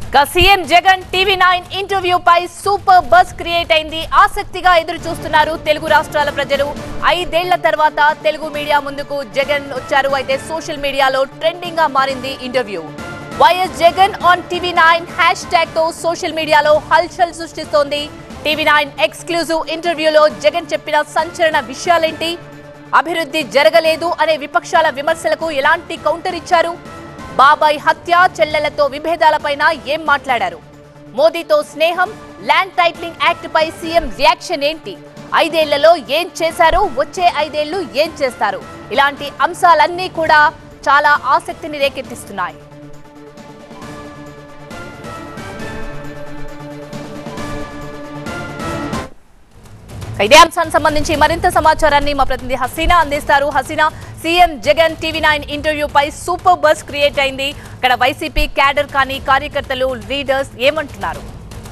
ఇక CM Jagan TV nine interview పై super buzz create అయింది ఆసక్తిగా ఎదురు చూస్తున్నారు తెలుగు రాష్ట్రాల ప్రజలు ఐదేళ్ల తర్వాత తెలుగు మీడియా ముందుకు జగన్ వచ్చారు అయితే సోషల్ మీడియాలో ట్రెండింగ్ గా మారింది interview YS Jagan on TV nine hash tag తో సోషల్ మీడియాలో హల్చల్ సృష్టిస్తోంది టీవీ నైన్ ఎక్స్క్లూజివ్ ఇంటర్వ్యూలో జగన్ చెప్పిన సంచలన విషయాలేంటి అభివృద్ధి జరగలేదు అనే విపక్షాల విమర్శలకు ఎలాంటి కౌంటర్ ఇచ్చారు బాబాయ్ హత్య చెల్లెలతో విభేదాలపైన ఏం మాట్లాడారు మోదీతో స్నేహం ల్యాండ్ టైటిలింగ్ యాక్ట్ పై సీఎం రియాక్షన్ ఏంటి ఐదేళ్లలో ఏం చేశారు వచ్చే ఐదేళ్లు ఏం చేస్తారు ఇలాంటి అంశాలన్నీ కూడా చాలా ఆసక్తిని రేకెత్తిస్తున్నాయి ఇదే అంశానికి సంబంధించి మరింత సమాచారాన్ని మా ప్రతినిధి హసీనా అందిస్తారు Haseena CM Jagan TV nine interview పై సూపర్ బస్ క్రియేట్ అయింది ఇక్కడ వైసీపీ క్యాడర్ కానీ కార్యకర్తలు లీడర్స్ ఏమంటున్నారు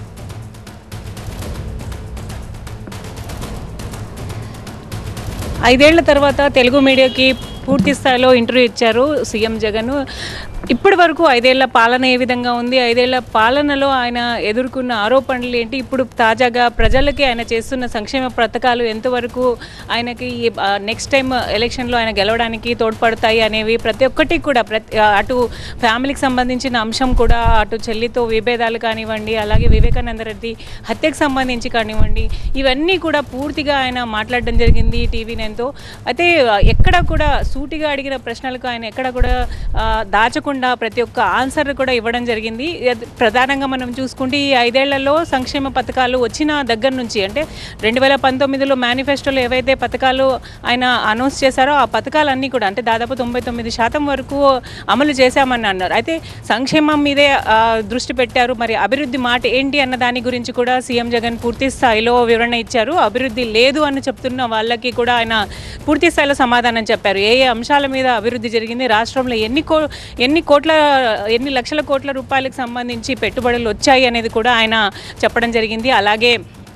ఐదేళ్ల తర్వాత తెలుగు మీడియాకి పూర్తి స్థాయిలో ఇంటర్వ్యూ ఇచ్చారు సీఎం జగన్ ఇప్పటి వరకు ఐదేళ్ల పాలన ఏ విధంగా ఉంది ఐదేళ్ల పాలనలో ఆయన ఎదుర్కొన్న ఆరోపణలు ఏంటి ఇప్పుడు తాజాగా ప్రజలకి ఆయన చేస్తున్న సంక్షేమ పథకాలు ఎంతవరకు ఆయనకి నెక్స్ట్ టైం ఎలక్షన్లో ఆయన గెలవడానికి తోడ్పడతాయి అనేవి ప్రతి ఒక్కటి కూడా ప్రతి అటు ఫ్యామిలీకి సంబంధించిన అంశం కూడా అటు చెల్లితో విభేదాలు కానివ్వండి అలాగే వివేకానంద రెడ్డి హత్యకు సంబంధించి కానివ్వండి ఇవన్నీ కూడా పూర్తిగా ఆయన మాట్లాడడం జరిగింది టీవీ నైన్తో అయితే ఎక్కడ కూడా సూటిగా అడిగిన ప్రశ్నలకు ఆయన ఎక్కడ కూడా ఆ, దాచకుండా ప్రతి ఒక్క ఆన్సర్ కూడా ఇవ్వడం జరిగింది అది ప్రధానంగా మనం చూసుకుంటే ఈ ఐదేళ్లలో సంక్షేమ పథకాలు వచ్చిన దగ్గర నుంచి అంటే రెండు వేల పంతొమ్మిదిలో మేనిఫెస్టోలో ఏవైతే పథకాలు ఆయన అనౌన్స్ చేశారో ఆ పథకాలన్నీ కూడా అంటే దాదాపు తొంభై తొమ్మిది శాతం వరకు అమలు చేశామని అన్నారు అయితే సంక్షేమం మీదే ఆ, దృష్టి పెట్టారు మరి అభివృద్ధి మాట ఏంటి అన్న దాని గురించి కూడా సీఎం జగన్ పూర్తి స్థాయిలో వివరణ ఇచ్చారు అభివృద్ధి లేదు అని చెప్తున్న వాళ్ళకి కూడా ఆయన పూర్తి స్థాయిలో సమాధానం చెప్పారు ఏ ఏ అంశాల మీద అభివృద్ధి జరిగింది రాష్ట్రంలో ఎన్ని కో ఎన్ని కోట్ల ఎన్ని లక్షల కోట్ల రూపాయలకు సంబంధించి పెట్టుబడులు వచ్చాయి అనేది కూడా ఆయన చెప్పడం జరిగింది అలాగే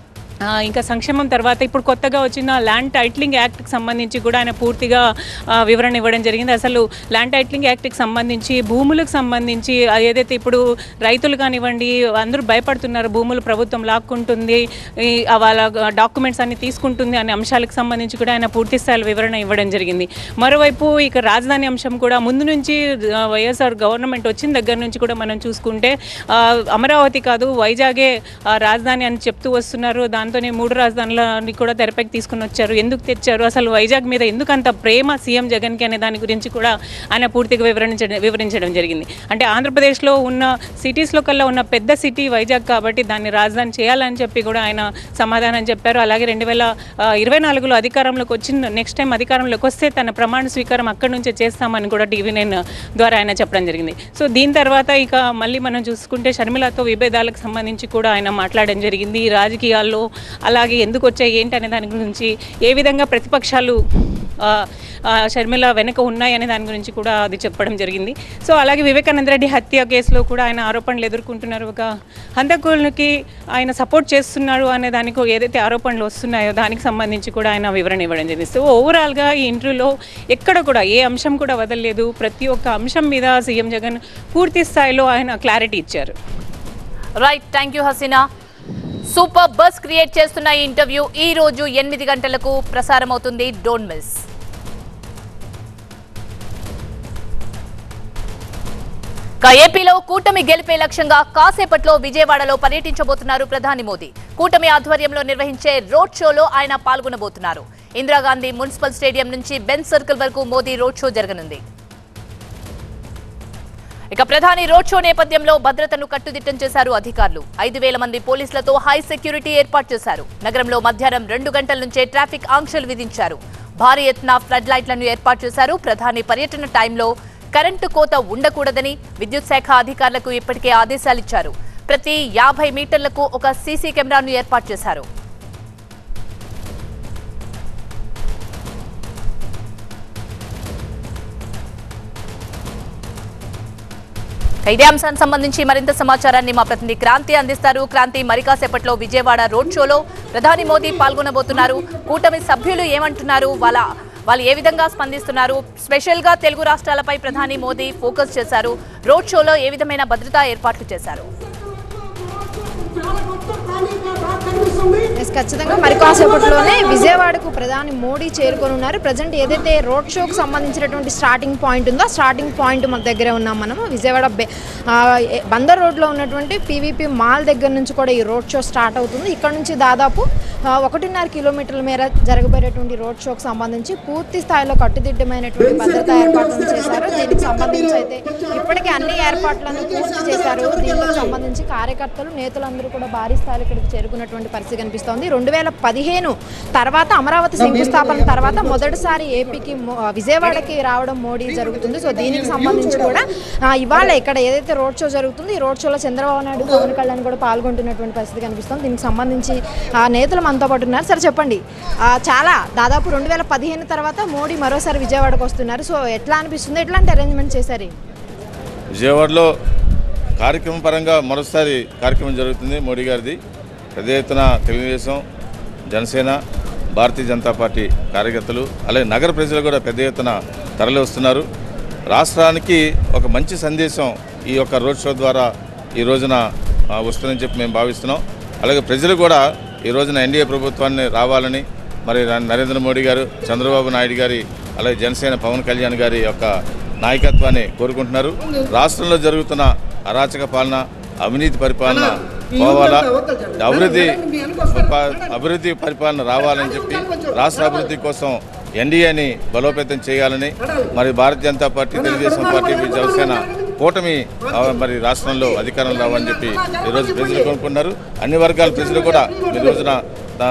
ఆ, ఇంకా సంక్షేమం తర్వాత ఇప్పుడు కొత్తగా వచ్చిన ల్యాండ్ టైటిలింగ్ యాక్ట్కి సంబంధించి కూడా ఆయన పూర్తిగా ఆ, వివరణ ఇవ్వడం జరిగింది అసలు ల్యాండ్ టైటిలింగ్ యాక్ట్కి సంబంధించి భూములకు సంబంధించి ఆ, ఏదైతే ఇప్పుడు రైతులు కానివ్వండి అందరూ భయపడుతున్నారు భూములు ప్రభుత్వం లాక్కుంటుంది ఈ, ఆ, వాళ్ళ డాక్యుమెంట్స్ అన్ని తీసుకుంటుంది అనే అంశాలకు సంబంధించి కూడా ఆయన పూర్తి స్థాయిలో వివరణ ఇవ్వడం జరిగింది మరోవైపు ఇక రాజధాని అంశం కూడా ముందు నుంచి ఆ, వైఎస్ఆర్ గవర్నమెంట్ వచ్చిన దగ్గర నుంచి కూడా మనం చూసుకుంటే ఆ, అమరావతి కాదు వైజాగే ఆ, రాజధాని అని చెప్తూ వస్తున్నారు దాంతోనే మూడు రాజధానులని కూడా తెరపైకి తీసుకుని వచ్చారు ఎందుకు తెచ్చారు అసలు వైజాగ్ మీద ఎందుకు అంత ప్రేమ సీఎం జగన్కి అనే దాని గురించి కూడా ఆయన పూర్తిగా వివరించడం వివరించడం జరిగింది అంటే ఆంధ్రప్రదేశ్లో ఉన్న సిటీస్లో కల్లా ఉన్న పెద్ద సిటీ వైజాగ్ కాబట్టి దాన్ని రాజధాని చేయాలని చెప్పి కూడా ఆయన సమాధానం చెప్పారు అలాగే రెండు వేల ఇరవై నాలుగులో అధికారంలోకి వచ్చిన నెక్స్ట్ టైం అధికారంలోకి వస్తే తన ప్రమాణ స్వీకారం అక్కడి నుంచే చేస్తామని కూడా టీవీ నైన్ ద్వారా ఆయన చెప్పడం జరిగింది సో దీని తర్వాత ఇక మళ్ళీ మనం చూసుకుంటే షర్మిలతో విభేదాలకు సంబంధించి కూడా ఆయన మాట్లాడడం జరిగింది ఈ రాజకీయాల్లో అలాగే ఎందుకు వచ్చాయి ఏంటి అనే దాని గురించి ఏ విధంగా ప్రతిపక్షాలు ఆ, ఆ, షర్మిల వెనుక ఉన్నాయి అనే దాని గురించి కూడా అది చెప్పడం జరిగింది సో అలాగే వివేకానంద రెడ్డి హత్య కేసులో కూడా ఆయన ఆరోపణలు ఎదుర్కొంటున్నారు ఒక హంతకులకి ఆయన సపోర్ట్ చేస్తున్నారు అనే దానికి ఏదైతే ఆరోపణలు వస్తున్నాయో దానికి సంబంధించి కూడా ఆయన వివరణ ఇవ్వడం జరిగింది సో ఓవరాల్గా ఈ ఇంటర్వ్యూలో ఎక్కడ కూడా ఏ అంశం కూడా వదలలేదు ప్రతి ఒక్క అంశం మీద సీఎం జగన్ పూర్తి స్థాయిలో ఆయన క్లారిటీ ఇచ్చారు right thank you Haseena super buzz create చేస్తున్న ఈ ఇంటర్వ్యూ ఈ రోజు ఎనిమిది గంటలకు ప్రసారం అవుతుంది డోంట్ మిస్ ఇక ఏపీలో కూటమి గెలిపే లక్ష్యంగా కాసేపట్లో విజయవాడలో పర్యటించబోతున్నారు ప్రధాని మోదీ కూటమి ఆధ్వర్యంలో నిర్వహించే రోడ్ షోలో ఆయన పాల్గొనబోతున్నారు ఇందిరాగాంధీ మున్సిపల్ స్టేడియం నుంచి బెన్ సర్కిల్ వరకు మోదీ రోడ్ షో జరగనుంది ఇక ప్రధాని రోడ్ షో నేపథ్యంలో భద్రతను కట్టుదిట్టం చేశారు అధికారులు ఐదు వేల మంది పోలీసులతో హై సెక్యూరిటీ ఏర్పాటు చేశారు నగరంలో మధ్యాహ్నం రెండు గంటల నుంచే ట్రాఫిక్ ఆంక్షలు విధించారు భారీ ఎత్తున ఫ్లడ్ లైట్లను ఏర్పాటు చేశారు ప్రధాని పర్యటన టైంలో కరెంటు కోత ఉండకూడదని విద్యుత్ శాఖ అధికారులకు ఇప్పటికే ఆదేశాలిచ్చారు ప్రతి యాభై మీటర్లకు ఒక సీసీ కెమెరాను ఏర్పాటు చేశారు ఇదే అంశానికి సంబంధించి మరింత సమాచారాన్ని మా ప్రతినిధి క్రాంతి అందిస్తారు క్రాంతి మరి కాసేపట్లో విజయవాడ రోడ్ షోలో ప్రధాని మోదీ పాల్గొనబోతున్నారు కూటమి సభ్యులు ఏమంటున్నారు వాళ్ళ వాళ్ళు ఏ విధంగా స్పందిస్తున్నారు స్పెషల్ గా తెలుగు రాష్ట్రాలపై ప్రధాని మోదీ ఫోకస్ చేశారు రోడ్ షోలో ఏ విధమైన భద్రతా ఏర్పాట్లు చేశారు ఎస్ ఖచ్చితంగా మరి కాసేపట్లోనే విజయవాడకు ప్రధాని మోడీ చేరుకొని ఉన్నారు ప్రజెంట్ ఏదైతే రోడ్ షోకు సంబంధించినటువంటి స్టార్టింగ్ పాయింట్ ఉందో ఆ స్టార్టింగ్ పాయింట్ మన దగ్గరే ఉన్నాం మనము విజయవాడ బె- ఆ, ఏ- బందర్ రోడ్లో ఉన్నటువంటి పీవీపీ మాల్ దగ్గర నుంచి కూడా ఈ రోడ్ షో స్టార్ట్ అవుతుంది ఇక్కడ నుంచి దాదాపు ఆ, ఒకటిన్నర కిలోమీటర్ల మేర జరగబోయేటువంటి రోడ్ షోకు సంబంధించి పూర్తి స్థాయిలో కట్టుదిట్టమైనటువంటి భద్రతా ఏర్పాట్లు చేశారు దీనికి సంబంధించి అయితే ఇప్పటికే అన్ని ఏర్పాట్లను పూర్తి చేశారు దీనికి సంబంధించి కార్యకర్తలు నేతలందరూ కూడా భారీ స్థాయిలో ఇక్కడికి చేరుకున్నటువంటి పరిస్థితి కనిపిస్తోంది రెండు వేల పదిహేను తర్వాత అమరావతి శంకుస్థాపన తర్వాత మొదటిసారి ఏపీకి మో- విజయవాడకి రావడం మోడీ జరుగుతుంది సో దీనికి సంబంధించి కూడా ఆ, ఇవాళ ఇక్కడ ఏదైతే రోడ్ షో జరుగుతుందో ఈ రోడ్ షోలో చంద్రబాబు నాయుడు పవన్ కళ్యాణ్ కూడా పాల్గొంటున్నటువంటి పరిస్థితి కనిపిస్తుంది దీనికి సంబంధించి ఆ నేతలు మనతో పాటు ఉన్నారు సరే చెప్పండి ఆ, చాలా దాదాపు రెండు వేల పదిహేను తర్వాత మోడీ మరోసారి విజయవాడకు వస్తున్నారు సో ఎట్లా అనిపిస్తుంది ఎట్లాంటి అరేంజ్మెంట్ చేశారు విజయవాడలో కార్యక్రమం పరంగా మరోసారి కార్యక్రమం జరుగుతుంది మోడీ గారిది పెద్ద ఎత్తున తెలుగుదేశం జనసేన భారతీయ జనతా పార్టీ కార్యకర్తలు అలాగే నగర ప్రజలు కూడా పెద్ద ఎత్తున తరలి వస్తున్నారు రాష్ట్రానికి ఒక మంచి సందేశం ఈ యొక్క రోడ్ షో ద్వారా ఈ రోజున ఆ, వస్తుందని చెప్పి మేము భావిస్తున్నాం అలాగే ప్రజలు కూడా ఈ రోజున ఎన్డీఏ ప్రభుత్వాన్ని రావాలని మరి న- నరేంద్ర మోడీ గారు చంద్రబాబు నాయుడు గారి అలాగే జనసేన పవన్ కళ్యాణ్ గారి యొక్క నాయకత్వాన్ని కోరుకుంటున్నారు రాష్ట్రంలో జరుగుతున్న అరాచక పాలన అవినీతి పరిపాలన పోవాలా అభివృద్ధి ప- అభివృద్ధి పరిపాలన రావాలని చెప్పి రాష్ట్ర అభివృద్ధి కోసం ఎన్డీఏని బలోపేతం చేయాలని మరి భారతీయ జనతా పార్టీ తెలుగుదేశం పార్టీ జనసేన కూటమి ఆ, మరి రాష్ట్రంలో అధికారం రావని చెప్పి ఈరోజు ప్రజలు కోరుకుంటున్నారు అన్ని వర్గాల ప్రజలు కూడా ఈ రోజున ఆ,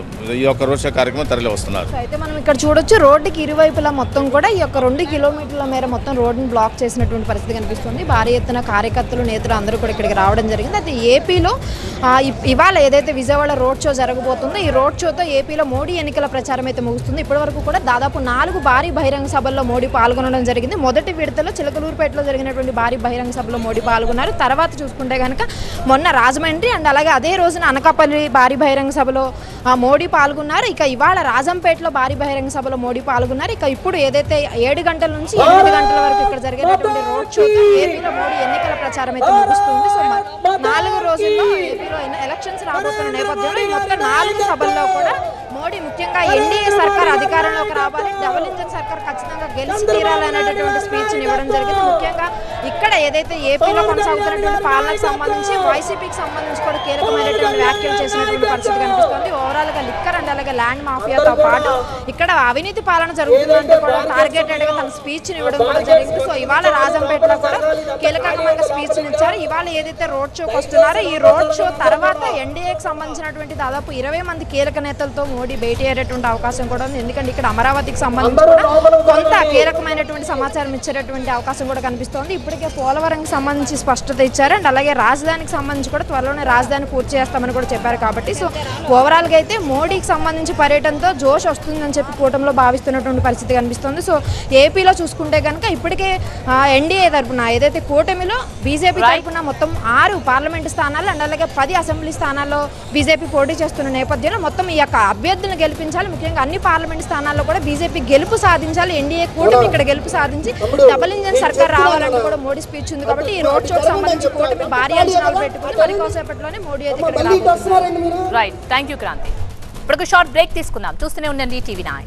ఈ యొక్క రోష కార్యక్రమం తరలి వస్తున్నారు సో అయితే మనం ఇక్కడ చూడొచ్చు రోడ్డుకి ఇరువైపులా మొత్తం కూడా ఈ యొక్క రెండు కిలోమీటర్ల మేర మొత్తం రోడ్డుని బ్లాక్ చేసినటువంటి పరిస్థితి కనిపిస్తుంది భారీ ఎత్తున కార్యకర్తలు నేతలు అందరూ కూడా ఇక్కడికి రావడం జరిగింది అయితే ఏపీలో ఆ, ఇ- ఇవాళ ఏదైతే విజయవాడ రోడ్ షో జరగబోతుందో ఈ రోడ్ షోతో ఏపీలో మోడీ ఎన్నికల ప్రచారం అయితే ముగుస్తుంది ఇప్పటివరకు కూడా దాదాపు నాలుగు భారీ బహిరంగ సభల్లో మోడీ పాల్గొనడం జరిగింది మొదటి విడతలో చిలకలూరుపేటలో జరిగినటువంటి భారీ బహిరంగ సభలో మోడీ పాల్గొన్నారు తర్వాత చూసుకుంటే కనుక మొన్న రాజమండ్రి అండ్ అలాగే అదే రోజున అనకాపల్లి భారీ బహిరంగ సభలో ఆ, మోడీ పాల్గొన్నారు ఇక ఇవాళ రాజంపేటలో భారీ బహిరంగ సభలో మోడీ పాల్గొన్నారు ఇక ఇప్పుడు ఏదైతే ఏడు గంటల నుంచి ఎనిమిది గంటల వరకు ఇక్కడ జరిగేటటువంటి రోడ్ షోతో ఏపీలో మోడీ ఎన్నికల ప్రచారం అయితే ముగుస్తుంది సో మ- నాలుగు రోజుల్లో ఏపీలో ఎన్న- ఎలక్షన్స్ రాబోతున్న నేపథ్యంలో ఈ మొత్తం నాలుగు సభల్లో కూడా మోడీ ముఖ్యంగా ఎన్డీఏ సర్కార్ అధికారంలోకి రావాలి డబుల్ ఇంజన్ సర్కార్ ఖచ్చితంగా గెలిచి తీరాలనేటటువంటి స్పీచ్ ఇవ్వడం జరిగింది ముఖ్యంగా ఇక్కడ ఏదైతే ఏపీలో కొనసాగుతున్నటువంటి పాలనకు సంబంధించి వైసీపీకి సంబంధించి కూడా కీలకమైనటువంటి వ్యాఖ్యలు చేసినటువంటి పరిస్థితి కనిపిస్తుంది ఓవరాల్ గా లిక్కర్ అండ్ అలాగే ల్యాండ్ మాఫియాతో పాటు ఇక్కడ అవినీతి పాలన జరుగుతుందంటే కూడా టార్గెటెడ్ గా తన స్పీచ్ ఇవ్వడం కూడా జరిగింది సో ఇవాళ రాజంపేటలో కూడా కీలకమైన స్పీచ్ ఇచ్చారు ఇవాళ ఏదైతే రోడ్ షోకి వస్తున్నారో ఈ రోడ్ షో తర్వాత ఎన్డీఏకి సంబంధించినటువంటి దాదాపు ఇరవై మంది కీలక నేతలతో మోడీ భేటీ అయ్యేటువంటి అవకాశం కూడా ఉంది ఎందుకంటే ఇక్కడ అమరావతికి సంబంధించి కూడా కొంత కీలకమైనటువంటి సమాచారం ఇచ్చేటటువంటి అవకాశం కూడా కనిపిస్తోంది ఇప్పటికే పోలవరంకి సంబంధించి స్పష్టత ఇచ్చారు అండ్ అలాగే రాజధానికి సంబంధించి కూడా త్వరలోనే రాజధాని పూర్తి చేస్తామని కూడా చెప్పారు కాబట్టి సో ఓవరాల్గా అయితే మోడీకి సంబంధించి పర్యటనతో జోష్ వస్తుందని చెప్పి కూటమిలో భావిస్తున్నటువంటి పరిస్థితి కనిపిస్తుంది సో ఏపీలో చూసుకుంటే కనుక ఇప్పటికే ఎన్డీఏ తరపున ఏదైతే కూటమిలో బీజేపీ తరపున మొత్తం ఆరు పార్లమెంటు స్థానాలు అండ్ అలాగే పది అసెంబ్లీ స్థానాల్లో బీజేపీ పోటీ చేస్తున్న నేపథ్యంలో మొత్తం ఈ యొక్క అభ్యర్థులను గెలిపించాలి ముఖ్యంగా అన్ని పార్లమెంట్ స్థానాల్లో కూడా బీజేపీ గెలుపు సాధించాలి ఎన్డీఏ కూటమి ఇక్కడ గెలుపు సాధించి డబుల్ ఇంజన్ సర్కార్ రావాలని కూడా మోడీ స్పీచ్ ఉంది కాబట్టి ఈ రోడ్ షోకి సంబంధించి కూటమి భారీ అంచనాలు పెట్టుకుని మరి కాసేపట్లోనే మోడీ అయితే ఇక్కడికి రాబోతున్నారు రైట్ థ్యాంక్ యూ క్రాంతి ఇప్పుడు ఒక షార్ట్ బ్రేక్ తీసుకుందాం చూస్తూనే ఉండండి టీవీ నైన్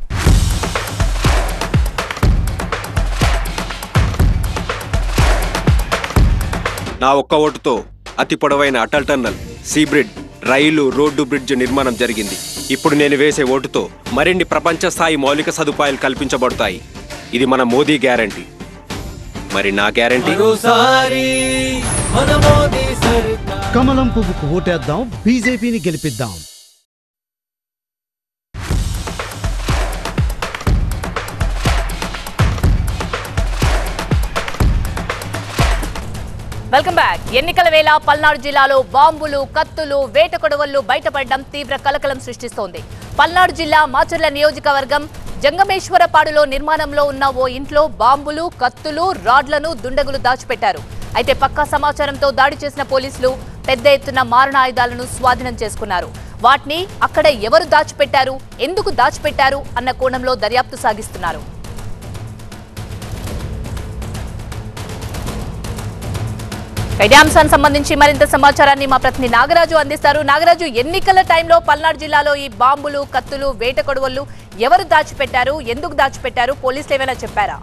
నా ఒక్క ఓటుతో అతి పొడవైన అటల్ టన్నల్ సీ బ్రిడ్జ్ రైలు రోడ్డు బ్రిడ్జ్ నిర్మాణం జరిగింది ఇప్పుడు నేను వేసే ఓటుతో మరిన్ని ప్రపంచ స్థాయి మౌలిక సదుపాయాలు కల్పించబడతాయి ఇది మన మోదీ గ్యారంటీ మరి నా గ్యారంటీ కమలం పువ్వుకు ఓటేద్దాం బీజేపీని గెలిపిద్దాం వెల్కమ్ బ్యాక్ ఎన్నికల వేళ పల్నాడు జిల్లాలో బాంబులు కత్తులు వేట కొడవళ్లు బయటపడడం తీవ్ర కలకలం సృష్టిస్తోంది పల్నాడు జిల్లా మాచర్ల నియోజకవర్గం జంగమేశ్వరపాడులో నిర్మాణంలో ఉన్న ఓ ఇంట్లో బాంబులు కత్తులు రాడ్లను దుండగులు దాచిపెట్టారు అయితే పక్కా సమాచారంతో దాడి చేసిన పోలీసులు పెద్ద ఎత్తున మారణాయుధాలను స్వాధీనం చేసుకున్నారు వాటిని అక్కడ ఎవరు దాచిపెట్టారు ఎందుకు దాచిపెట్టారు అన్న కోణంలో దర్యాప్తు సాగిస్తున్నారు ఇదే అంశానికి సంబంధించి మరింత సమాచారాన్ని మా ప్రతినిధి నాగరాజు అందిస్తారు నాగరాజు ఎన్నికల టైంలో పల్నాడు జిల్లాలో ఈ బాంబులు కత్తులు వేట కొడవళ్ళు ఎవరు దాచిపెట్టారు ఎందుకు దాచిపెట్టారు పోలీసులు ఏమైనా చెప్పారా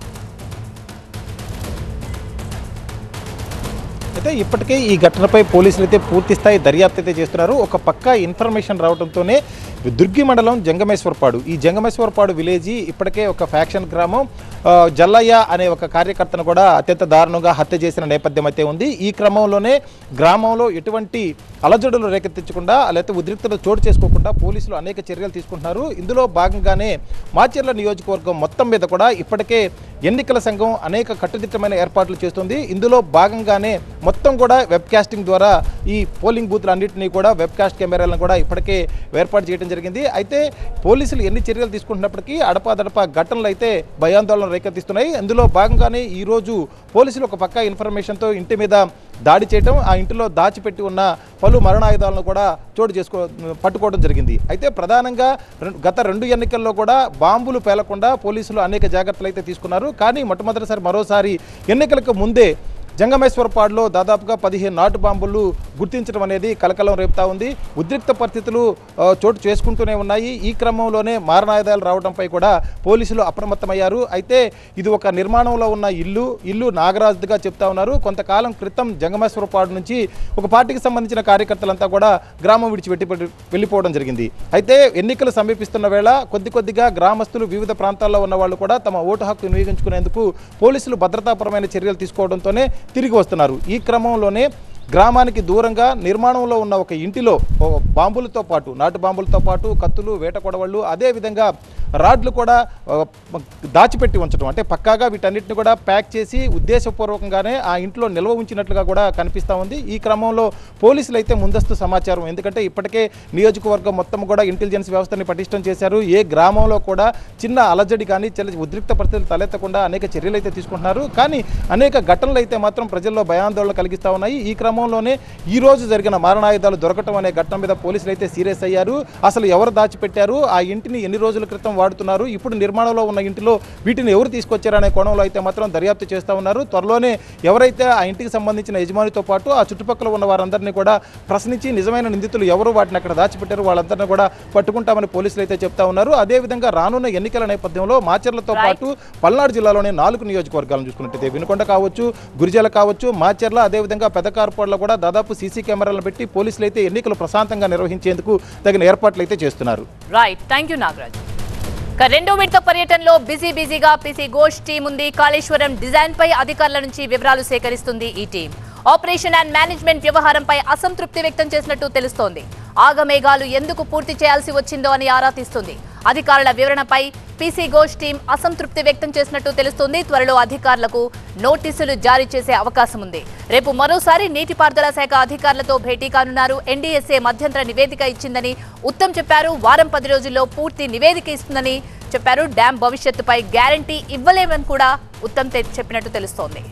అయితే ఇప్పటికే ఈ ఘటనపై పోలీసులు అయితే పూర్తి స్థాయి దర్యాప్తు అయితే చేస్తున్నారు ఒక పక్క ఇన్ఫర్మేషన్ రావడంతోనే దుర్గి మండలం జంగమేశ్వరపాడు ఈ జంగమేశ్వరపాడు విలేజీ ఇప్పటికే ఒక ఫ్యాక్షన్ గ్రామం ఆ, జల్లయ్య అనే ఒక కార్యకర్తను కూడా అత్యంత దారుణంగా హత్య చేసిన నేపథ్యం అయితే ఉంది ఈ క్రమంలోనే గ్రామంలో ఎటువంటి అలజడులు రేకెత్తించకుండా లేకపోతే ఉద్రిక్తలు చోటు చేసుకోకుండా పోలీసులు అనేక చర్యలు తీసుకుంటున్నారు ఇందులో భాగంగానే మాచర్ల నియోజకవర్గం మొత్తం మీద కూడా ఇప్పటికే ఎన్నికల సంఘం అనేక కట్టుదిట్టమైన ఏర్పాట్లు చేస్తుంది ఇందులో భాగంగానే మొత్తం కూడా వెబ్ కాస్టింగ్ ద్వారా ఈ పోలింగ్ బూత్లు అన్నింటినీ కూడా వెబ్ కాస్ట్ కెమెరాలను కూడా ఇప్పటికే ఏర్పాటు చేయడం జరిగింది అయితే పోలీసులు ఎన్ని చర్యలు తీసుకుంటున్నప్పటికీ అడపాదడపా ఘటనలు అయితే భయాందోళన రేకెత్తిస్తున్నాయి అందులో భాగంగానే ఈరోజు పోలీసులు ఒక పక్క ఇన్ఫర్మేషన్తో ఇంటి మీద దాడి చేయడం ఆ ఇంటిలో దాచిపెట్టి ఉన్న పలు మరణాయుధాలను కూడా చోటు చేసుకో పట్టుకోవడం జరిగింది అయితే ప్రధానంగా రెం- గత రెండు ఎన్నికల్లో కూడా బాంబులు పేలకుండా పోలీసులు అనేక జాగ్రత్తలు అయితే తీసుకున్నారు కానీ మొట్టమొదటిసారి మరోసారి ఎన్నికలకు ముందే జంగమేశ్వరపాడులో దాదాపుగా పదిహేను నాటు బాంబులు గుర్తించడం అనేది కలకలం రేపుతా ఉంది ఉద్రిక్త పరిస్థితులు ఆ, చోటు చేసుకుంటూనే ఉన్నాయి ఈ క్రమంలోనే మారణాయుధాలు రావడంపై కూడా పోలీసులు అప్రమత్తమయ్యారు అయితే ఇది ఒక నిర్మాణంలో ఉన్న ఇల్లు ఇల్లు నాగరాజుగా చెప్తా ఉన్నారు కొంతకాలం క్రితం జంగమేశ్వరపాడు నుంచి ఒక పార్టీకి సంబంధించిన కార్యకర్తలంతా కూడా గ్రామం విడిచిపెట్టి వెళ్ళిపోవడం జరిగింది అయితే ఎన్నికలు సమీపిస్తున్న వేళ కొద్ది కొద్దిగా గ్రామస్తులు వివిధ ప్రాంతాల్లో ఉన్న వాళ్ళు కూడా తమ ఓటు హక్కు వినియోగించుకునేందుకు పోలీసులు భద్రతాపరమైన చర్యలు తీసుకోవడంతోనే తిరిగి వస్తున్నారు ఈ క్రమంలోనే గ్రామానికి దూరంగా నిర్మాణంలో ఉన్న ఒక ఇంటిలో ఓ బాంబులతో పాటు నాటు బాంబులతో పాటు కత్తులు వేట కొడవళ్ళు అదేవిధంగా రాడ్లు కూడా ఆ, దాచిపెట్టి ఉంచడం అంటే పక్కాగా వీటన్నిటిని కూడా ప్యాక్ చేసి ఉద్దేశపూర్వకంగానే ఆ ఇంట్లో నిల్వ ఉంచినట్లుగా కూడా కనిపిస్తూ ఉంది ఈ క్రమంలో పోలీసులు అయితే ముందస్తు సమాచారం ఎందుకంటే ఇప్పటికే నియోజకవర్గం మొత్తం కూడా ఇంటెలిజెన్స్ వ్యవస్థని పటిష్టం చేశారు ఏ గ్రామంలో కూడా చిన్న అలజడి కానీ చిన్న ఉద్రిక్త పరిస్థితులు తలెత్తకుండా అనేక చర్యలు అయితే తీసుకుంటున్నారు కానీ అనేక ఘటనలు అయితే మాత్రం ప్రజల్లో భయాందోళన కలిగిస్తూ ఉన్నాయి ఈ క్రమంలోనే ఈ రోజు జరిగిన మారణాయుధాలు దొరకటం అనే ఘటన మీద పోలీసులు అయితే సీరియస్ అయ్యారు అసలు ఎవరు దాచిపెట్టారు ఆ ఇంటిని ఎన్ని రోజుల క్రితం వాడుతున్నారు ఇప్పుడు నిర్మాణంలో ఉన్న ఇంటిలో వీటిని ఎవరు తీసుకొచ్చారనే కోణంలో అయితే మాత్రం దర్యాప్తు చేస్తూ ఉన్నారు త్వరలోనే ఎవరైతే ఆ ఇంటికి సంబంధించిన యజమానితో పాటు ఆ చుట్టుపక్కల ఉన్న వారందరినీ కూడా ప్రశ్నించి నిజమైన నిందితులు ఎవరు వాటిని అక్కడ దాచిపెట్టారు వాళ్ళందరినీ కూడా పట్టుకుంటామని పోలీసులు అయితే చెప్తా ఉన్నారు అదేవిధంగా రానున్న ఎన్నికల నేపథ్యంలో మాచర్లతో Right. పాటు పల్నాడు జిల్లాలోని నాలుగు నియోజకవర్గాలను చూసుకున్నట్టయితే వినుకొండ కావచ్చు గురిజాల కావచ్చు మాచర్ల అదేవిధంగా పెదకార్పాడులో కూడా దాదాపు సీసీ కెమెరాలను పెట్టి పోలీసులు అయితే ఎన్నికలు ప్రశాంతంగా నిర్వహించేందుకు తగిన ఏర్పాట్లు అయితే చేస్తున్నారు రైట్ థ్యాంక్ యూ నాగరాజ్ ఇక రెండో విడత పర్యటనలో బిజీ బిజీగా పిసి ఘోష్ టీం ఉంది కాళేశ్వరం డిజైన్ పై అధికారుల నుంచి వివరాలు సేకరిస్తుంది ఈ టీం ఆపరేషన్ అండ్ మేనేజ్మెంట్ వ్యవహారంపై అసంతృప్తి వ్యక్తం చేసినట్టు తెలుస్తోంది ఆగమేఘాలు ఎందుకు పూర్తి చేయాల్సి వచ్చిందో అని ఆరా తీస్తుంది అధికారుల వివరణపై పీసీ ఘోష్ టీం అసంతృప్తి వ్యక్తం చేసినట్టు తెలుస్తోంది త్వరలో అధికారులకు నోటీసులు జారీ చేసే అవకాశం ఉంది రేపు మరోసారి నీటిపారుదల శాఖ అధికారులతో భేటీ కానున్నారు ఎన్డీఎస్ఏ మధ్యంతర నివేదిక ఇచ్చిందని ఉత్తమ్ చెప్పారు వారం పది రోజుల్లో పూర్తి నివేదిక ఇస్తుందని చెప్పారు డ్యాం భవిష్యత్తుపై గ్యారంటీ ఇవ్వలేమని కూడా ఉత్తమ్ తె- చెప్పినట్టు తెలుస్తోంది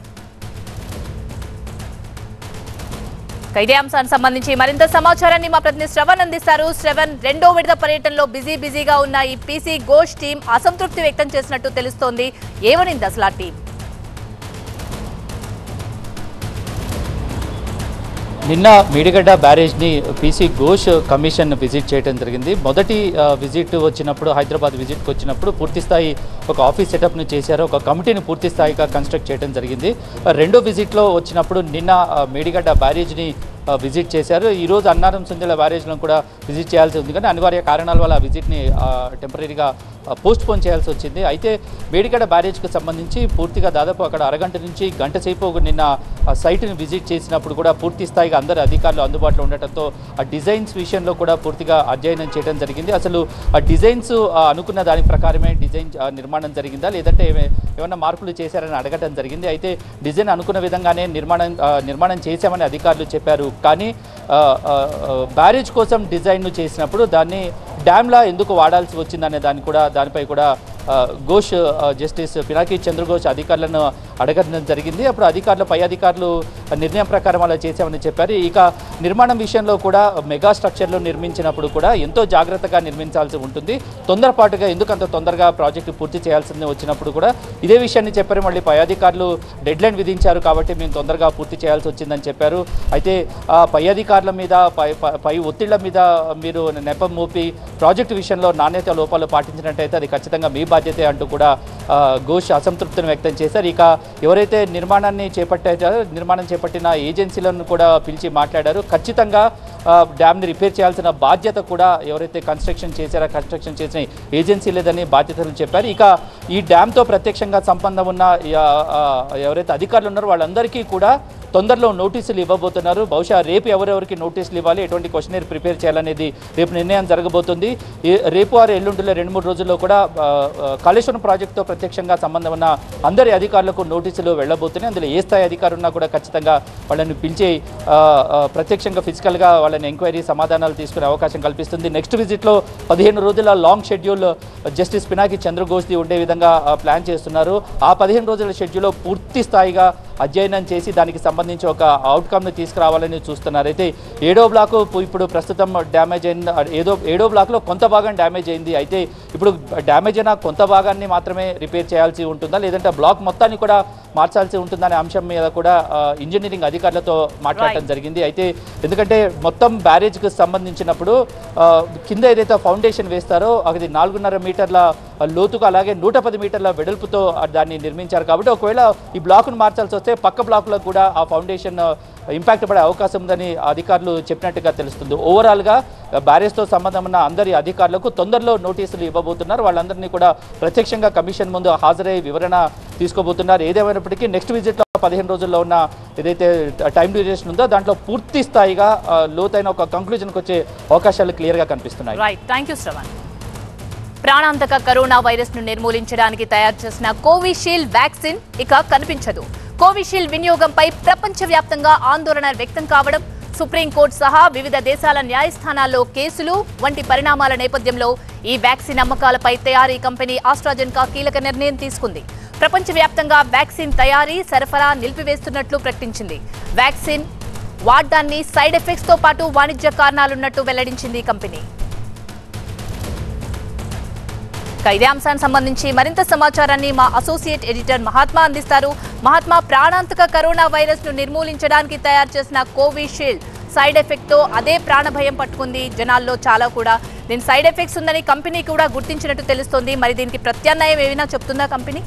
ఇక ఇదే అంశానికి సంబంధించి మరింత సమాచారాన్ని మా ప్రతినిధి శ్రవణ్ అందిస్తారు శ్రవణ్ రెండో విడత పర్యటనలో బిజీ బిజీగా ఉన్న ఈ పీసీ ఘోష్ టీం అసంతృప్తి వ్యక్తం చేసినట్టు తెలుస్తోంది ఏమనింది అసలు ఆ టీం నిన్న మేడిగడ్డ బ్యారేజ్ని పీసీ ఘోష్ కమిషన్ విజిట్ చేయడం జరిగింది మొదటి ఆ, విజిట్ వచ్చినప్పుడు హైదరాబాద్ విజిట్కి వచ్చినప్పుడు పూర్తి స్థాయి ఒక ఆఫీస్ సెటప్ను చేశారు ఒక కమిటీని పూర్తి స్థాయిగా కన్స్ట్రక్ట్ చేయడం జరిగింది ఆ, రెండో విజిట్లో వచ్చినప్పుడు నిన్న ఆ, మేడిగడ్డ బ్యారేజ్ని ఆ, విజిట్ చేశారు ఈరోజు అన్నారం సుందెల బ్యారేజ్లను కూడా విజిట్ చేయాల్సి ఉంది కానీ అనివార్య కారణాల వల్ల ఆ విజిట్ని టెంపరీగా పోస్ట్ పోన్ చేయాల్సి వచ్చింది అయితే మేడిగడ్డ బ్యారేజ్కి సంబంధించి పూర్తిగా దాదాపు అక్కడ అరగంట నుంచి గంట సేపు నిన్న ఆ సైట్ని విజిట్ చేసినప్పుడు కూడా పూర్తి స్థాయిగా అందరు అధికారులు అందుబాటులో ఉండటంతో ఆ డిజైన్స్ విషయంలో కూడా పూర్తిగా అధ్యయనం చేయడం జరిగింది అసలు ఆ డిజైన్స్ ఆ, అనుకున్న దాని ప్రకారమే డిజైన్ ఆ, నిర్మాణం జరిగిందా లేదంటే ఏమే- ఏమైనా మార్పులు చేశారని అడగడం జరిగింది అయితే డిజైన్ అనుకున్న విధంగానే నిర్మాణం ఆ, నిర్మాణం చేశామని అధికారులు చెప్పారు కానీ ఆ, ఆ, ఆ, బ్యారేజ్ కోసం డిజైన్ను చేసినప్పుడు దాన్ని డ్యామ్లా ఎందుకు వాడాల్సి వచ్చిందనే దాన్ని కూడా దానిపై కూడా ఆ, ఘోష్ ఆ, జస్టిస్ పినాకి చంద్రఘోష్ అధికారులను అడగడం జరిగింది అప్పుడు అధికారులు పై అధికారులు నిర్ణయం ప్రకారం అలా చేశామని చెప్పారు ఇక నిర్మాణం విషయంలో కూడా మెగా స్ట్రక్చర్లు నిర్మించినప్పుడు కూడా ఎంతో జాగ్రత్తగా నిర్మించాల్సి ఉంటుంది తొందరపాటుగా ఎందుకు అంత తొందరగా ప్రాజెక్టు పూర్తి చేయాల్సింది వచ్చినప్పుడు కూడా ఇదే విషయాన్ని చెప్పారు మళ్ళీ పై అధికారులు డెడ్ లైన్ విధించారు కాబట్టి మేము తొందరగా పూర్తి చేయాల్సి వచ్చిందని చెప్పారు అయితే ఆ పై అధికారుల మీద పై పై- పై ఒత్తిళ్ల మీద మీరు నెపం మోపి ప్రాజెక్టు విషయంలో నాణ్యత లోపాలు పాటించినట్టయితే అది ఖచ్చితంగా మీ బాధ్యతే అంటూ కూడా ఆ, ఘోష్ అసంతృప్తిని వ్యక్తం చేశారు ఇక ఎవరైతే నిర్మాణాన్ని చేపట్టారో నిర్మాణం చేపట్టిన ఏజెన్సీలను కూడా పిలిచి మాట్లాడారు ఖచ్చితంగా ఆ, డ్యామ్ని రిపేర్ చేయాల్సిన బాధ్యత కూడా ఎవరైతే కన్స్ట్రక్షన్ చేశారో కన్స్ట్రక్షన్ చేసిన ఏజెన్సీ లేదని బాధ్యతలు చెప్పారు ఇక ఈ డ్యామ్తో ప్రత్యక్షంగా సంబంధం ఉన్న ఈ, ఆ, ఆ, ఎవరైతే అధికారులు ఉన్నారో వాళ్ళందరికీ కూడా తొందరలో నోటీసులు ఇవ్వబోతున్నారు బహుశా రేపు ఎవరెవరికి నోటీసులు ఇవ్వాలి ఎటువంటి క్వశ్చనర్ ప్రిపేర్ చేయాలనేది రేపు నిర్ణయం జరగబోతుంది ఈ- రేపు ఆరు ఎల్లుండిలో రెండు మూడు రోజుల్లో కూడా ఆ, ఆ, కాళేశ్వరం ప్రాజెక్టుతో ప్రత్యక్షంగా సంబంధం ఉన్న అందరి అధికారులకు నోటీసులు వెళ్ళబోతున్నాయి అందులో ఏ స్థాయి అధికారు ఉన్నా కూడా ఖచ్చితంగా వాళ్ళని పిలిచి ఆ, ఆ, ప్రత్యక్షంగా ఫిజికల్గా వాళ్ళని ఎంక్వైరీ సమాధానాలు తీసుకునే అవకాశం కల్పిస్తుంది నెక్స్ట్ విజిట్లో పదిహేను రోజుల లాంగ్ షెడ్యూల్ జస్టిస్ పినాకి చంద్రఘోష్ది ఉండే విధంగా ఆ, ప్లాన్ చేస్తున్నారు ఆ పదిహేను రోజుల షెడ్యూల్లో పూర్తి స్థాయిగా అధ్యయనం చేసి దానికి సంబంధించి ఒక అవుట్కమ్ని తీసుకురావాలని చూస్తున్నారు అయితే ఏడో బ్లాక్ ఇప్పుడు ప్రస్తుతం డ్యామేజ్ అయింది ఏదో ఏడో బ్లాక్లో కొంత భాగం డ్యామేజ్ అయింది అయితే ఇప్పుడు డ్యామేజ్ అయిన కొంత భాగాన్ని మాత్రమే రిపేర్ చేయాల్సి ఉంటుందా లేదంటే బ్లాక్ మొత్తాన్ని కూడా మార్చాల్సి ఉంటుందనే అంశం మీద కూడా ఆ, ఇంజనీరింగ్ అధికారులతో మాట్లాడటం జరిగింది అయితే ఎందుకంటే మొత్తం బ్యారేజ్కి సంబంధించినప్పుడు ఆ, కింద ఏదైతే ఫౌండేషన్ వేస్తారో అది నాలుగున్నర మీటర్ల లోతుగా అలాగే నూట పది మీటర్ల వెడల్పుతో ఆ దాన్ని నిర్మించారు కాబట్టి ఒకవేళ ఈ బ్లాక్ను మార్చాల్సి వస్తే పక్క బ్లాక్లో కూడా ఆ ఫౌండేషన్ ఇంపాక్ట్ పడే అవకాశం ఉందని అధికారులు చెప్పినట్టుగా తెలుస్తుంది ఓవరాల్గా బ్యారేజ్తో సంబంధం ఉన్న అందరి అధికారులకు తొందరలో నోటీసులు ఇవ్వబోతున్నారు వాళ్ళందరినీ కూడా ప్రత్యక్షంగా కమిషన్ ముందు హాజరై వివరణ తీసుకోబోతున్నారు ఏదేమైనప్పటికీ నెక్స్ట్ విజిట్లో పదిహేను రోజుల్లో ఉన్న ఏదైతే టైం డ్యూరేషన్ ఉందో దాంట్లో పూర్తి స్థాయిగా ఆ, లోతైన ఒక కంక్లూజన్కి వచ్చే అవకాశాలు క్లియర్గా కనిపిస్తున్నాయి రైట్ థ్యాంక్ యూ శ్రవణ్ ప్రాణాంతక కరోనా వైరస్ ను నిర్మూలించడానికి తయారు చేసిన కోవిషీల్డ్ వ్యాక్సిన్ ఇక కనిపించదు కోవిషీల్డ్ వినియోగంపై ప్రపంచవ్యాప్తంగా ఆందోళన వ్యక్తం కావడం సుప్రీంకోర్టు సహా వివిధ దేశాల న్యాయస్థానాల్లో కేసులు వంటి పరిణామాల నేపథ్యంలో ఈ వ్యాక్సిన్ అమ్మకాలపై తయారీ కంపెనీ ఆస్ట్రాజెన్కా కీలక నిర్ణయం తీసుకుంది ప్రపంచవ్యాప్తంగా వ్యాక్సిన్ తయారీ సరఫరా నిలిపివేస్తున్నట్లు ప్రకటించింది వ్యాక్సిన్ వాడ్డాన్ని సైడ్ ఎఫెక్ట్స్ తో పాటు వాణిజ్య కారణాలున్నట్టు వెల్లడించింది ఈ కంపెనీ ఇక ఇదే అంశానికి సంబంధించి మరింత సమాచారాన్ని మా అసోసియేట్ ఎడిటర్ మహాత్మా అందిస్తారు మహాత్మా ప్రాణాంతక కరోనా వైరస్ ను నిర్మూలించడానికి తయారు చేసిన కోవిషీల్డ్ సైడ్ ఎఫెక్ట్ తో అదే ప్రాణభయం పట్టుకుంది జనాల్లో చాలా కూడా దీని సైడ్ ఎఫెక్ట్స్ ఉందని కంపెనీ కూడా గుర్తించినట్టు తెలుస్తోంది మరి దీనికి ప్రత్యామ్నాయం ఏమైనా చెప్తుందా కంపెనీ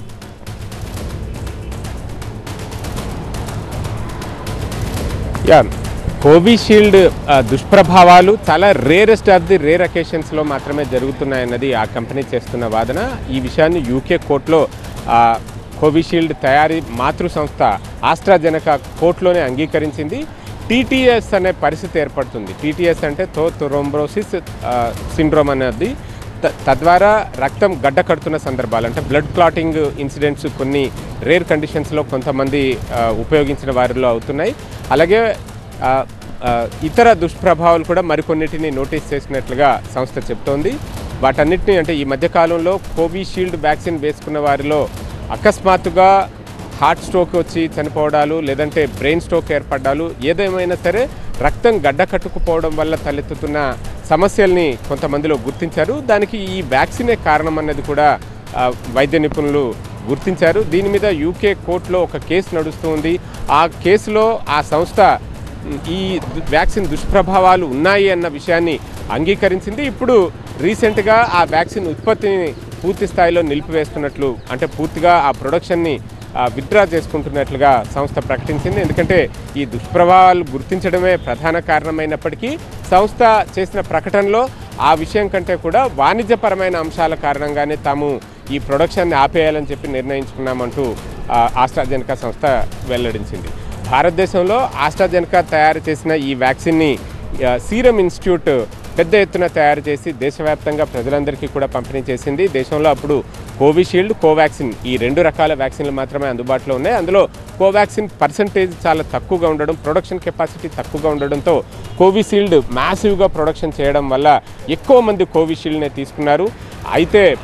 యా కోవిషీల్డ్ ఆ, దుష్ప్రభావాలు చాలా రేరెస్ట్ ఆఫ్ ది రేర్ అకేషన్స్లో మాత్రమే జరుగుతున్నాయన్నది ఆ కంపెనీ చేస్తున్న వాదన ఈ విషయాన్ని యూకే కోర్టులో ఆ, కోవిషీల్డ్ తయారీ మాతృ సంస్థ ఆస్ట్రాజెనకా కోర్టులోనే అంగీకరించింది టీటీఎస్ అనే పరిస్థితి ఏర్పడుతుంది టీటీఎస్ అంటే తో థొరోంబ్రోసిస్ సిండ్రోమ్ అనేది త- తద్వారా రక్తం గడ్డ కడుతున్న సందర్భాలు అంటే బ్లడ్ క్లాటింగ్ ఇన్సిడెంట్స్ కొన్ని రేర్ కండిషన్స్లో కొంతమంది ఆ, ఉపయోగించిన వారిలో అవుతున్నాయి అలాగే ఆ, ఆ, ఇతర దుష్ప్రభావాలు కూడా మరికొన్నిటిని నోటీస్ చేసినట్లుగా సంస్థ చెప్తోంది వాటన్నిటిని అంటే ఈ మధ్యకాలంలో కోవిషీల్డ్ వ్యాక్సిన్ వేసుకున్న వారిలో అకస్మాత్తుగా హార్ట్ స్ట్రోక్ వచ్చి చనిపోవడాలు లేదంటే బ్రెయిన్ స్ట్రోక్ ఏర్పడ్డాలు ఏదేమైనా సరే రక్తం గడ్డ కట్టుకుపోవడం వల్ల తలెత్తుతున్న సమస్యల్ని కొంతమందిలో గుర్తించారు దానికి ఈ వ్యాక్సినే కారణం అన్నది కూడా ఆ, వైద్య నిపుణులు గుర్తించారు దీని మీద యూకే కోర్టులో ఒక కేసు నడుస్తూ ఉంది ఆ కేసులో ఆ సంస్థ మ్, ఈ దు- వ్యాక్సిన్ దుష్ప్రభావాలు ఉన్నాయి అన్న విషయాన్ని అంగీకరించింది ఇప్పుడు రీసెంట్గా ఆ వ్యాక్సిన్ ఉత్పత్తిని పూర్తి స్థాయిలో నిలిపివేస్తున్నట్లు అంటే పూర్తిగా ఆ ప్రొడక్షన్ని విత్డ్రా చేసుకుంటున్నట్లుగా సంస్థ ప్రకటించింది ఎందుకంటే ఈ దుష్ప్రభావాలు గుర్తించడమే ప్రధాన కారణమైనప్పటికీ సంస్థ చేసిన ప్రకటనలో ఆ విషయం కంటే కూడా వాణిజ్యపరమైన అంశాల కారణంగానే తాము ఈ ప్రొడక్షన్ని ఆపేయాలని చెప్పి నిర్ణయించుకున్నామంటూ ఆ, ఆస్ట్రాజెనకా సంస్థ వెల్లడించింది భారతదేశంలో ఆస్ట్రాజెనకా తయారు చేసిన ఈ వ్యాక్సిన్ని ఆ, సీరం ఇన్స్టిట్యూట్ పెద్ద ఎత్తున తయారు చేసి దేశవ్యాప్తంగా ప్రజలందరికీ కూడా పంపిణీ చేసింది దేశంలో అప్పుడు కోవిషీల్డ్ కోవాక్సిన్ ఈ రెండు రకాల వ్యాక్సిన్లు మాత్రమే అందుబాటులో ఉన్నాయి అందులో కోవాక్సిన్ పర్సంటేజ్ చాలా తక్కువగా ఉండడం ప్రొడక్షన్ కెపాసిటీ తక్కువగా ఉండడంతో కోవిషీల్డ్ మ్యాసివ్గా ప్రొడక్షన్ చేయడం వల్ల ఎక్కువ మంది కోవిషీల్డ్నే తీసుకున్నారు అయితే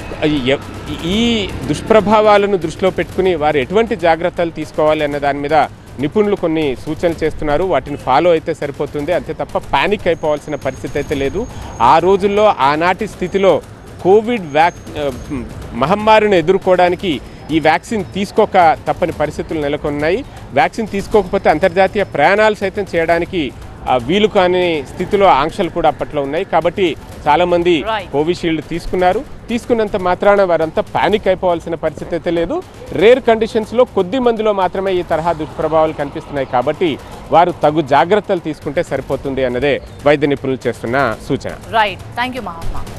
ఎ- ఈ దుష్ప్రభావాలను దృష్టిలో పెట్టుకుని వారు ఎటువంటి జాగ్రత్తలు తీసుకోవాలి అన్న దాని మీద నిపుణులు కొన్ని సూచనలు చేస్తున్నారు వాటిని ఫాలో అయితే సరిపోతుంది అంతే తప్ప పానిక్ అయిపోవాల్సిన పరిస్థితి అయితే లేదు ఆ రోజుల్లో ఆనాటి స్థితిలో కోవిడ్ వ్యాక్ ఆ, మ్, మహమ్మారిని ఎదుర్కోవడానికి ఈ వ్యాక్సిన్ తీసుకోక తప్పని పరిస్థితులు నెలకొన్నాయి వ్యాక్సిన్ తీసుకోకపోతే అంతర్జాతీయ ప్రయాణాలు సైతం చేయడానికి ఆ, వీలు కాని స్థితిలో ఆంక్షలు కూడా అప్పట్లో ఉన్నాయి కాబట్టి చాలామంది Right. కోవిషీల్డ్ తీసుకున్నారు తీసుకున్నంత మాత్రాన వారంతా పానిక్ అయిపోవాల్సిన పరిస్థితి అయితే లేదు రేర్ కండిషన్స్లో కొద్ది మందిలో మాత్రమే ఈ తరహా దుష్ప్రభావాలు కనిపిస్తున్నాయి కాబట్టి వారు తగు జాగ్రత్తలు తీసుకుంటే సరిపోతుంది అన్నదే వైద్య నిపుణులు చేస్తున్న సూచన రైట్ థ్యాంక్ యూ మహాత్మా